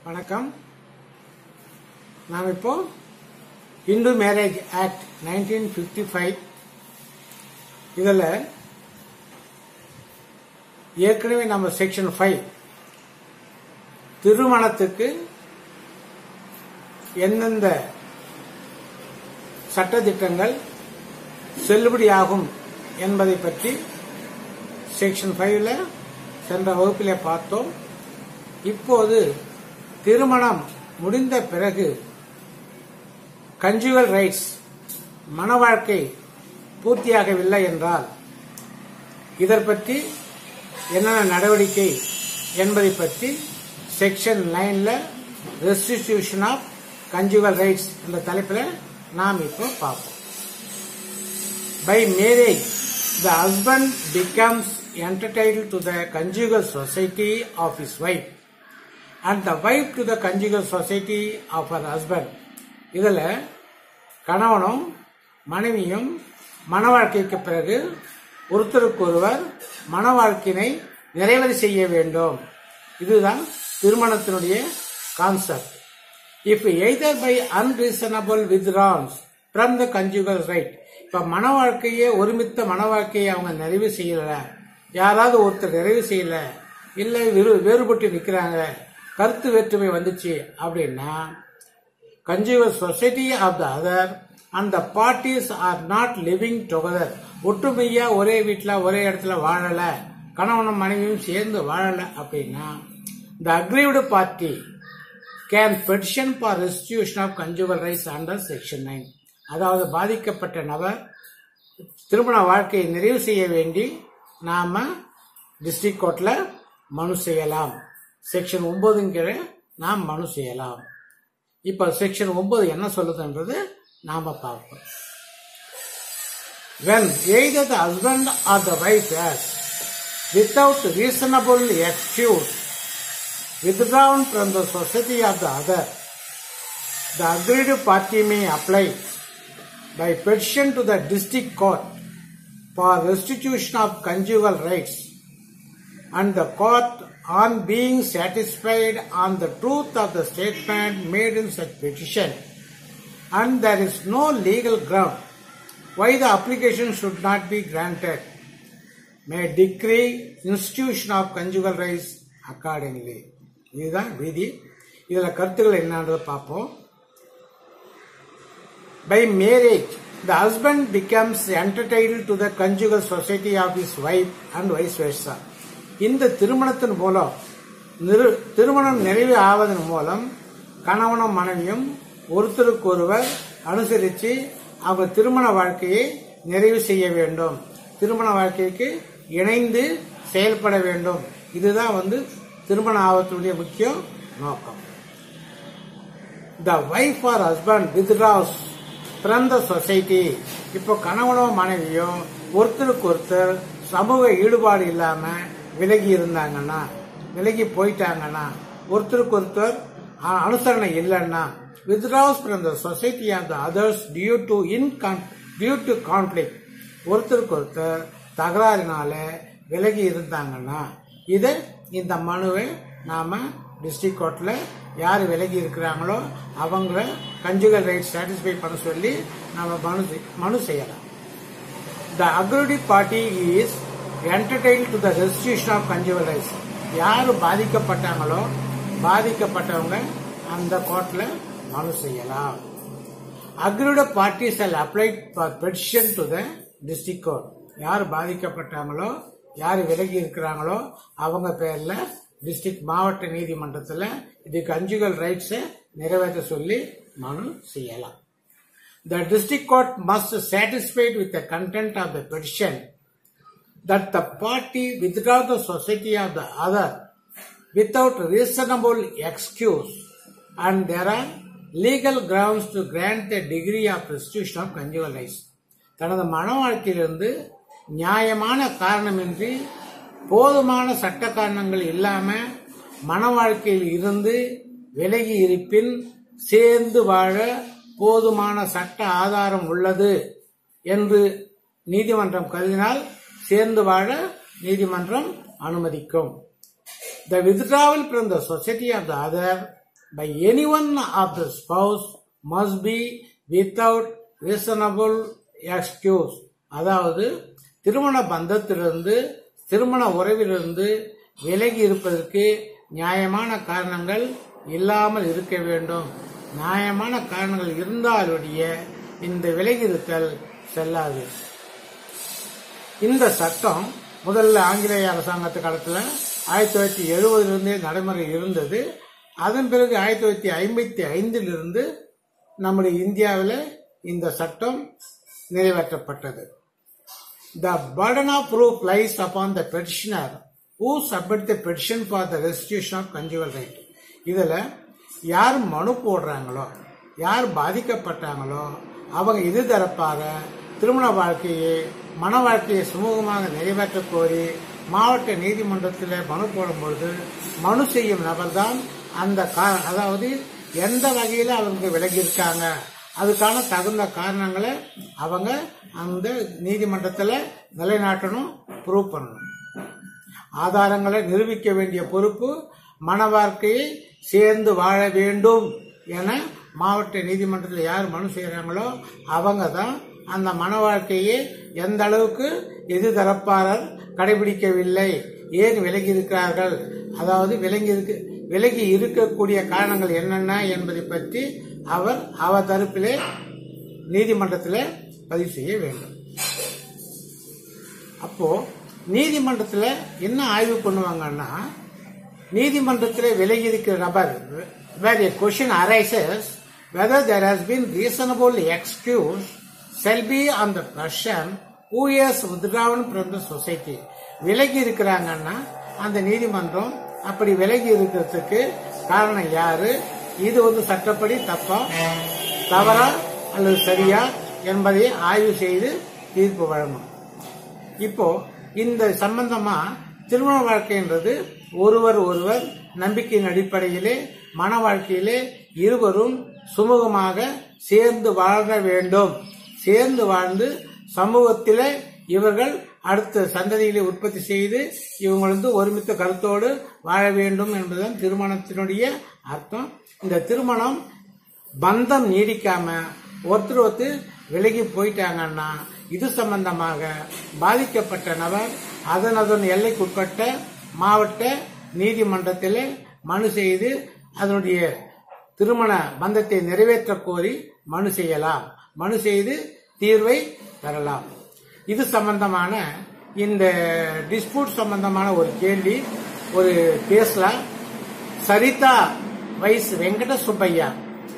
வணக்கம் நாம் இப்போ Hindu marriage act nineteen fifty five இதில் ஏற்கனவே நம்ம செக்ஷன் ஃபைவ் திருமணத்துக்கு எந்தெந்த சட்டத்திட்டங்கள் செல்லுபடியாகும் என்பதை பற்றி செக்ஷன் ஃபைவ்ல சென்ற வகுப்பிலே பார்த்தோம் இப்போது திருமணம் முடிந்த பிறகு கன்ஜுவல் ரைட்ஸ் மன வாழ்க்கை பூர்த்தியாகவில்லை என்றால் இதற் பற்றி என்னென்ன நடவடிக்கை என்பதை பற்றி செக்ஷன் நைன்ல ரெஸ்டிடியூஷன் ஆஃப் கன்ஜுவல் ரைட்ஸ் என்ற தலைப்பில் நாம் இப்போ பார்ப்போம் By marriage, the husband becomes entitled to the conjugal society of his wife and the wife to the conjugal society of her husband. இதில் கணவனும் மனைவியும் மன வாழ்க்கைக்கு பிறகு ஒருத்தருக்கொருவர் மன வாழ்க்கையினை நிறைவேறு செய்ய வேண்டும் இதுதான் திருமணத்தினுடைய concept if either by unreasonable withdraws from the conjugal right இப்ப மன வாழ்க்கையே ஒருமித்த மன வாழ்க்கையை அவங்க நிறைவு செய்யல யாராவது ஒருத்தர் நிறைவு செய்யல இல்லை வேறு- வேறுபட்டு நிக்கிறாங்க கருத்து வேற்றுமை வந்துச்சு அப்படின்னா conjugal society of the other and the parties are not living together ஒற்றுமையா ஒரே வீட்டில் ஒரே இடத்துல வாழல கணவனும் மனைவியும் சேர்ந்து வாழல அப்படின்னா the aggrieved party can petition for restitution of conjugal rights under section nine அதாவது பாதிக்கப்பட்ட நபர் திருமண வாழ்க்கையை நிறைவு செய்ய வேண்டி நாம டிஸ்ட்ரிக்ட் கோர்ட்ல மனு செய்யலாம் செக்ஷன் ஒன்பதுங்கிற நாம் மனு செய்யலாம் இப்ப செக்ஷன் ஒன்பது என்ன சொல்லுதுன்றது நாம பார்ப்போம் when either the husband or the wife has without reasonable excuse withdrawn from the society of the other the aggrieved party may apply by petition to the district court for restitution of conjugal rights and the court on being satisfied on the truth of the statement made in such petition and there is no legal ground why the application should not be granted may decree institution of conjugal rights accordingly இதுதான் விதி இதுல கருத்துக்கள் என்னன்றதை பார்ப்போம் By marriage, the husband becomes entitled to the conjugal society of his wife and vice versa. இந்த திருமணத்தின் மூலம் நிறு- திருமணம் நிறைவு ஆவதன் மூலம் கணவனும் மனைவியும் ஒருத்தருக்கொருவர் அனுசரித்து அவங்க திருமண வாழ்க்கையை நிறைவு செய்ய வேண்டும் திருமண வாழ்க்கைக்கு இணைந்து செயல்பட வேண்டும் இதுதான் வந்து திருமண ஆபத்துடைய முக்கிய நோக்கம் the wife or husband withdraws from the society இப்போ கணவனோ மனைவியோ ஒருத்தருக்கு ஒருத்தர் சமூக ஈடுபாடு இல்லாம விலகி இருந்தாங்கன்னா விலகி போயிட்டாங்கன்னா ஒருத்தருக்கு ஒருத்தர் அ- அனுசரணை இல்லைன்னா withdraws from the society of the others due to incon due to conflict ஒருத்தருக்கு ஒருத்தர் தகராறினால விலகி இருந்தாங்கன்னா இது இந்த மனுவை நாம டிஸ்ட்ரிக்ட் கோர்ட்ல யார் விலகி இருக்கிறாங்களோ அவங்கள கன்ஜுகல் ரைட் சாட்டிஸ்ஃபை பண்ண சொல்லி நாம மனு செய்- மனு செய்யலாம் the aggrieved party is entertain to the restitution of conjugal rights யார் பாதிக்கப்பட்டாங்களோ பாதிக்கப்பட்டவங்க அந்த கோர்ட்ல மனு செய்யலாம் aggrieved parties all applied for petition to the district court யார் பாதிக்கப்பட்டாங்களோ யார் விலகி இருக்கிறாங்களோ அவங்க பேர்ல டிஸ்ட்ரிக்ட் மாவட்ட நீதிமன்றத்தில் இது கன்ஜுகல் ரைட்ஸை நிறைவேற்ற சொல்லி மனு செய்யலாம் The district court must satisfied with the content of the petition that the party withdraw the society of the other without reasonable excuse and there are legal grounds to grant the degree of restitution of conjugal rights. தனது மன வாழ்க்கையிலிருந்து நியாயமான காரணமின்றி போதுமான சட்ட காரணங்கள் இல்லாம மன வாழ்க்கையில் இருந்து விலகி இருப்பின் சேர்ந்து வாழ போதுமான சட்ட ஆதாரம் உள்ளது என்று நீதிமன்றம் கருதினால் சேர்ந்து வாழ நீதிமன்றம் அனுமதிக்கும் The withdrawal from the society of the other by any one of the spouse must be without reasonable excuse அதாவது திருமண பந்தத்திலிருந்து திருமண உறவிலிருந்து விலகி இருப்பதற்கு நியாயமான காரணங்கள் இல்லாமல் இருக்க வேண்டும் நியாயமான காரணங்கள் இருந்தாலுடைய இந்த விலகி இருத்தல் செல்லாது இந்த சட்டம் முதல்ல ஆங்கிலேய அரசாங்கத்து காலத்துல ஆயிரத்தி தொள்ளாயிரத்தி எழுபதிலிருந்தே நடைமுறை இருந்தது அதன் பிறகு ஆயிரத்தி தொள்ளாயிரத்தி ஐம்பத்தி ஐந்தில் இருந்து நம்முடைய இந்தியாவில் இந்த சட்டம் நிறைவேற்றப்பட்டது த burden of proof lies upon the petitioner who submit the petition for the restitution of conjugal right இதுல யார் மனு போடுறாங்களோ யார் பாதிக்கப்பட்டாங்களோ அவங்க இது தரப்பாக திருமண வாழ்க்கையை மன வாழ்க்கையை சுமூகமாக நிறைவேற்ற கோரி மாவட்ட நீதிமன்றத்தில் மனு போடும்பொழுது மனு செய்யும் நபர்தான் அந்த கா- அதாவது எந்த வகையில அவங்க விலகி இருக்காங்க அதுக்கான தகுந்த காரணங்களை அவங்க அந்த நீதிமன்றத்தில் நிலைநாட்டணும் ப்ரூவ் பண்ணணும் ஆதாரங்களை நிரூபிக்க வேண்டிய பொறுப்பு மன வாழ்க்கையை சேர்ந்து வாழ வேண்டும் என மாவட்ட நீதிமன்றத்தில் யார் மனு செய்கிறாங்களோ அவங்க தான் அந்த மன வாழ்க்கையை எந்த அளவுக்கு எது தரப்பாளர் கடைபிடிக்கவில்லை ஏன் விலகி இருக்கிறார்கள் அதாவது விலகி இருக்கு விலகி இருக்கக்கூடிய காரணங்கள் என்னென்ன என்பதை பற்றி அவர் அவர் தரப்பிலே நீதிமன்றத்தில் பதிவு செய்ய வேண்டும் அப்போ நீதிமன்றத்தில் என்ன ஆய்வு பண்ணுவாங்கன்னா நீதிமன்றத்தில் விலகி இருக்கிற நபர் where a question arises whether there has been reasonable excuse shall be on the person who has withdrawn from the society விலகி இருக்கிறாங்கன்னா அந்த நீதிமன்றம் அப்படி விலகி இருக்கிறதுக்கு காரணம் யாரு இது வந்து சட்டப்படி தப்பா தவறா அல்லது சரியா என்பதை ஆய்வு செய்து தீர்ப்பு வழங்கும் இப்போ இந்த சம்பந்தமா திருமண வாழ்க்கைன்றது ஒருவர் ஒருவர் நம்பிக்கையின் அடிப்படையிலே மன வாழ்க்கையிலே இருவரும் சுமூகமாக சேர்ந்து வாழ வேண்டும் சேர்ந்து வாழ்ந்து சமூகத்திலே இவர்கள் அடுத்த சந்ததிகளை உற்பத்தி செய்து இவங்க வந்து ஒருமித்த கருத்தோடு வாழ வேண்டும் என்பதுதான் திருமணத்தினுடைய அர்த்தம் இந்த திருமணம் பந்தம் நீடிக்காம ஒருத்தர் ஒருத்தர் விலகி போயிட்டாங்கன்னா இது சம்பந்தமாக பாதிக்கப்பட்ட நபர் அதன் அதன் எல்லைக்குட்பட்ட மாவட்ட நீதிமன்றத்தில் மனு செய்து அதனுடைய திருமண பந்தத்தை நிறைவேற்ற கோரி மனு செய்யலாம் மனு செய்து தீர்வை பெறலாம் இது சம்பந்தமான இந்த டிஸ்பியூட் சம்பந்தமான ஒரு கேள்வி ஒரு கேஸ்ல சரிதா வைஸ் வெங்கட சுப்பையா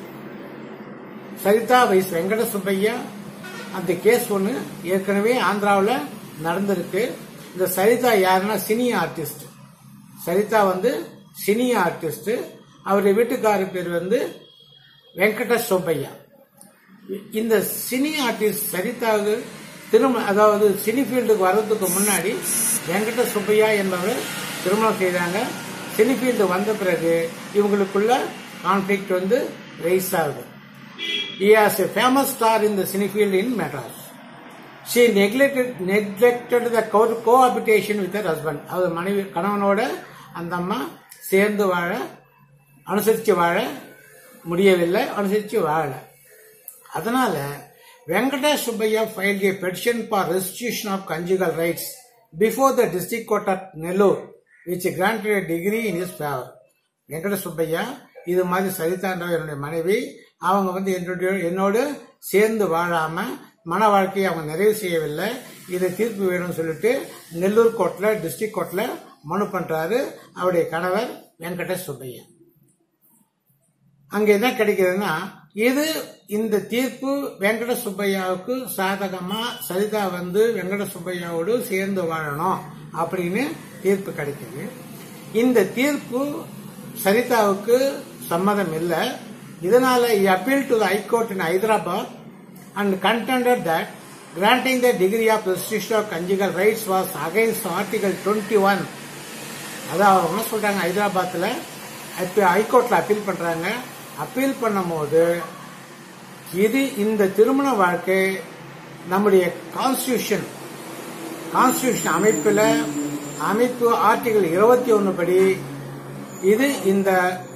சரிதா வைஸ் வெங்கட சுப்பையா அந்த கேஸ் ஒன்று ஏற்கனவே ஆந்திராவில் நடந்திருக்கு இந்த சரிதா யாருன்னா சினி ஆர்டிஸ்ட் சரிதா வந்து சினி ஆர்டிஸ்ட் அவருடைய வீட்டுக்காரர் பேர் வந்து வெங்கட சுப்பையா இந்த சினி ஆர்டிஸ்ட் சரிதாவுக்கு திருமண அதாவது சினி ஃபீல்டுக்கு வர்றதுக்கு முன்னாடி வெங்கட சுப்பையா என்பவர் திருமணம் செய்தாங்க சினி ஃபீல்டு வந்த பிறகு இவங்களுக்குள்ள கான்ஃபிளிக்ட் வந்து ரைஸ் ஆகுது He is a famous star in the cine field in Madras. She neglected neglected the co- cohabitation with her husband. அவர் மனைவி கணவனோட அந்த அம்மா சேர்ந்து வாழ அனுசரித்து வாழ முடியவில்லை அனுசரித்து வாழல அதனால Venkatesh Subbaiah filed a petition for restitution of conjugal rights before the district court at Nellore, which granted a degree in his favor. Venkata Subbaiah இது மாதிரி சரிதான்ற என்னுடைய மனைவி அவங்க வந்து என்னுடைய என்னோடு சேர்ந்து வாழாம மன வாழ்க்கையை அவங்க நிறைவு செய்யவில்லை இதை தீர்ப்பு வேணும்னு சொல்லிட்டு நெல்லூர் கோர்ட்ல டிஸ்ட்ரிக்ட் கோர்ட்ல மனு பண்றாரு அவருடைய கணவர் வெங்கடேஷ் சுப்பையா அங்க என்ன கிடைக்குதுன்னா இது இந்த தீர்ப்பு வெங்கட சுப்பையாவுக்கு சாதகமா சரிதா வந்து வெங்கட சுப்பையாவோடு சேர்ந்து வாழணும் அப்படின்னு தீர்ப்பு கிடைக்குது இந்த தீர்ப்பு சரிதாவுக்கு சம்மதம் இல்லை இதனால appeal to high court in Hyderabad and contended that granting the decree of restriction of conjugal rights was against article twenty one அதான் அவங்க என்ன சொல்றாங்க ஹைதராபாத்ல இப்போ ஹைகோர்ட்ல அப்பீல் பண்றாங்க அப்பீல் பண்ணும்போது இது இந்த திருமண வாழ்க்கை நம்முடைய கான்ஸ்டியூஷன் கான்ஸ்டியூஷன் அமைப்பில் அமைப்பு ஆர்டிகல் இருபத்தி ஒன்று படி இது இந்த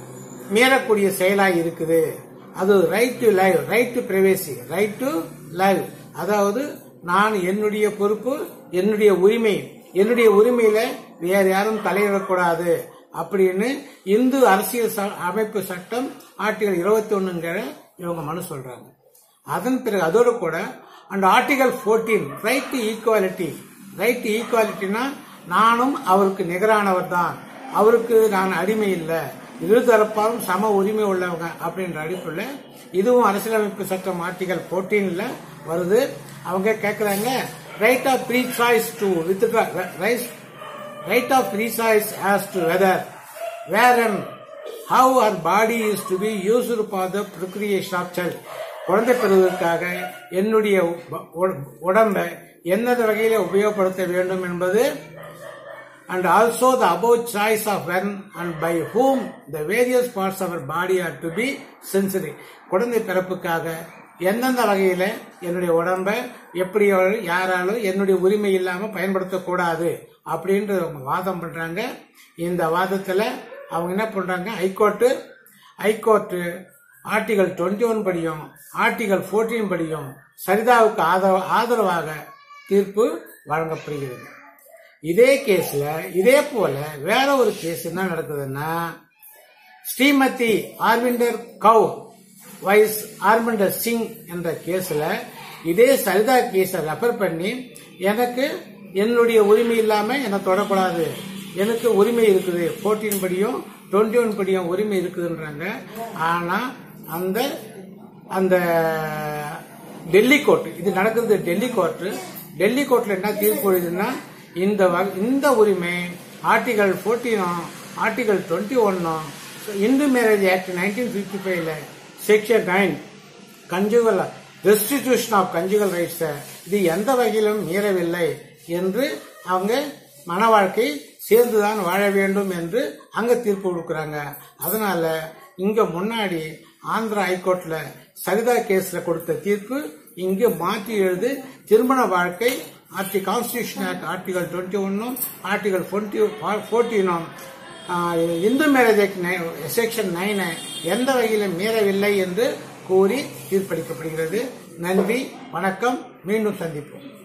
மீறக்கூடிய செயலாக இருக்குது அது right to live right to privacy right to live அதாவது நான் என்னுடைய பொறுப்பு என்னுடைய உரிமை என்னுடைய உரிமையில வேற யாரும் தலையிடக்கூடாது அப்படின்னு இந்து அரசியல் ச- அமைப்பு சட்டம் ஆர்டிகல் இருபத்தி ஒண்ணுங்கிற இவங்க மனு சொல்றாங்க அதன் பிறகு அதோடு கூட and article 14 right to equality right to ஈக்குவாலிட்டினா நானும் அவருக்கு நிகரானவர் தான் அவருக்கு நான் அடிமை இல்லை இருதரப்பாலும் சம உரிமை உள்ளவங்க அப்படின்ற அடிப்படையில் இதுவும் அரசியலமைப்பு சட்டம் ஆர்டிகல் 14ல வருது அவங்க கேட்கறாங்க right of free choice to with right of free choice as to whether where and how our body is to be used for the procreation of child குழந்தை பெறுவதற்காக என்னுடைய உ- உ- உடம்பை எந்தெந்த வகையில உபயோகப்படுத்த வேண்டும் என்பது and also the above choice of when and by whom the various parts of our body are to be sensory குழந்தை பிறப்புக்காக எந்தெந்த வகையில என்னுடைய உடம்பை எப்படி யாராலும் என்னுடைய உரிமை இல்லாம பயன்படுத்தக்கூடாது அப்படின்ற அவங்க வாதம் பண்றாங்க இந்த வாதத்துல அவங்க என்ன பண்றாங்க ஹைகோர்ட்டு ஹைகோர்ட்டு ஆர்டிகல் 21 ஒன் படியும் ஆர்டிகல் 14 படியும் சரிதாவுக்கு ஆதரவு- ஆதரவாக தீர்ப்பு வழங்கப்படுகிறது இதே கேஸ்ல இதே போல வேற ஒரு கேஸ் என்ன நடக்குதுன்னா ஸ்ரீமதி ஆர்விண்டர் கவு வைஸ் ஆர்விண்டர் சிங் என்ற கேஸ்ல இதே சரிதா கேஸை ரெஃபர் பண்ணி எனக்கு என்னுடைய உரிமை இல்லாம என்னை தொடக்கூடாது எனக்கு உரிமை இருக்குது 14 படியும் 21 ஒன் படியும் உரிமை இருக்குதுன்றாங்க ஆனா அந்த அந்த டெல்லி கோர்ட் இது நடக்கிறது டெல்லி கோர்ட் டெல்லி கோர்ட்ல என்ன தீர்ப்பு எழுதுன்னா இந்த வ- இந்த உரிமை ஆர்டிகல் 14 ஆர்டிகல் 21 ஒன்னும் Hindu marriage act nineteen fifty ஃபைவ்ல section nine conjugal restitution of conjugal rights இது எந்த வகையிலும் மீறவில்லை என்று அவங்க மன வாழ்க்கை சேர்ந்துதான் வாழ வேண்டும் என்று அங்க தீர்ப்பு கொடுக்கறாங்க அதனால இங்க முன்னாடி ஆந்திரா ஹைகோர்ட்ல சரிதா கேஸ்ல கொடுத்த தீர்ப்பு இங்க மாற்றி எழுது திருமண வாழ்க்கை ஆர்டி கான்ஸ்டியூஷன் ஆக்ட் ஆர்டிகல் டுவெண்ட்டி ஒன்னும் ஆர்டிகல் ஃபோர்டீனும் இந்து மேரேஜ் ஆக்ட் செக்ஷன் நைனை எந்த வகையிலும் மீறவில்லை என்று கூறி தீர்ப்பளிக்கப்படுகிறது நன்றி வணக்கம் மீண்டும் சந்திப்போம்